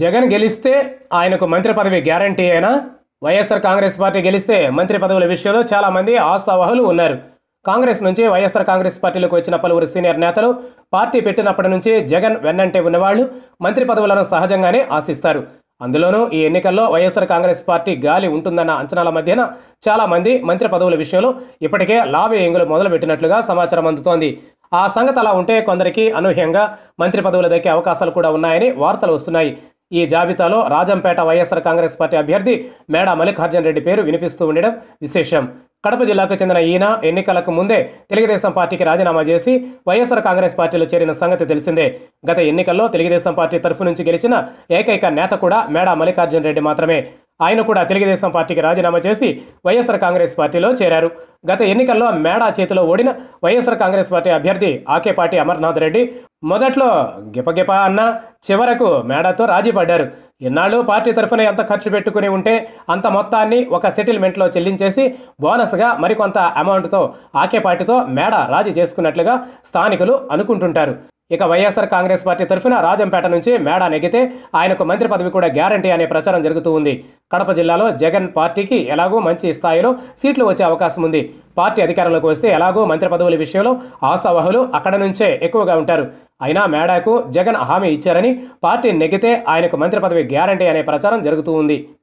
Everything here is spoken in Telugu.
జగన్ గెలిస్తే ఆయనకు మంత్రి పదవి గ్యారంటీ అయినా వైఎస్ఆర్ కాంగ్రెస్ పార్టీ గెలిస్తే మంత్రి పదవుల విషయంలో చాలామంది ఆశావహులు ఉన్నారు కాంగ్రెస్ నుంచి వైఎస్ఆర్ కాంగ్రెస్ పార్టీలోకి వచ్చిన పలువురు సీనియర్ నేతలు పార్టీ పెట్టినప్పటి నుంచి జగన్ వెన్నంటే ఉన్నవాళ్లు మంత్రి పదవులను సహజంగానే ఆశిస్తారు అందులోనూ ఈ ఎన్నికల్లో వైఎస్ఆర్ కాంగ్రెస్ పార్టీ గాలి ఉంటుందన్న అంచనాల మధ్యన చాలామంది మంత్రి పదవుల విషయంలో ఇప్పటికే లాబింగ్లు మొదలుపెట్టినట్లుగా సమాచారం అందుతోంది ఆ సంగతి అలా ఉంటే కొందరికి అనూహ్యంగా మంత్రి పదవులు దక్కే అవకాశాలు కూడా ఉన్నాయని వార్తలు వస్తున్నాయి ఈ జాబితాలో రాజంపేట వైఎస్ఆర్ కాంగ్రెస్ పార్టీ అభ్యర్థి మేడా మల్లికార్జున రెడ్డి పేరు వినిపిస్తూ ఉండడం విశేషం కడప జిల్లాకు చెందిన ఈయన ఎన్నికలకు ముందే తెలుగుదేశం పార్టీకి రాజీనామా చేసి వైఎస్ఆర్ కాంగ్రెస్ పార్టీలో చేరిన సంగతి తెలిసిందే గత ఎన్నికల్లో తెలుగుదేశం పార్టీ తరఫు నుంచి గెలిచిన ఏకైక నేత కూడా మేడా మల్లికార్జున రెడ్డి మాత్రమే ఆయన కూడా తెలుగుదేశం పార్టీకి రాజీనామా చేసి వైఎస్ఆర్ కాంగ్రెస్ పార్టీలో చేరారు గత ఎన్నికల్లో మేడా చేతిలో ఓడిన వైఎస్ఆర్ కాంగ్రెస్ పార్టీ అభ్యర్థి ఆకేపాటి అమర్నాథ్ రెడ్డి మొదట్లో గిపగిప అన్న చివరకు మేడాతో రాజీ పడ్డారు ఇన్నాళ్ళు పార్టీ తరఫున ఎంత ఖర్చు పెట్టుకుని ఉంటే అంత మొత్తాన్ని ఒక సెటిల్మెంట్లో చెల్లించేసి బోనస్గా మరికొంత అమౌంట్తో ఆకేపాటితో మేడ రాజీ చేసుకున్నట్లుగా స్థానికులు అనుకుంటుంటారు ఇక వైఎస్ఆర్ కాంగ్రెస్ పార్టీ తరఫున రాజంపేట నుంచి మేడా నెగ్గితే ఆయనకు మంత్రి పదవి కూడా గ్యారంటీ అనే ప్రచారం జరుగుతూ ఉంది కడప జిల్లాలో జగన్ పార్టీకి ఎలాగో మంచి స్థాయిలో సీట్లు వచ్చే అవకాశం ఉంది పార్టీ అధికారంలోకి వస్తే ఎలాగో మంత్రి పదవుల విషయంలో ఆశావహులు అక్కడ నుంచే ఎక్కువగా ఉంటారు అయినా మేడాకు జగన్ హామీ ఇచ్చారని పార్టీ నెగ్గితే ఆయనకు మంత్రి పదవి గ్యారంటీ అనే ప్రచారం జరుగుతూ ఉంది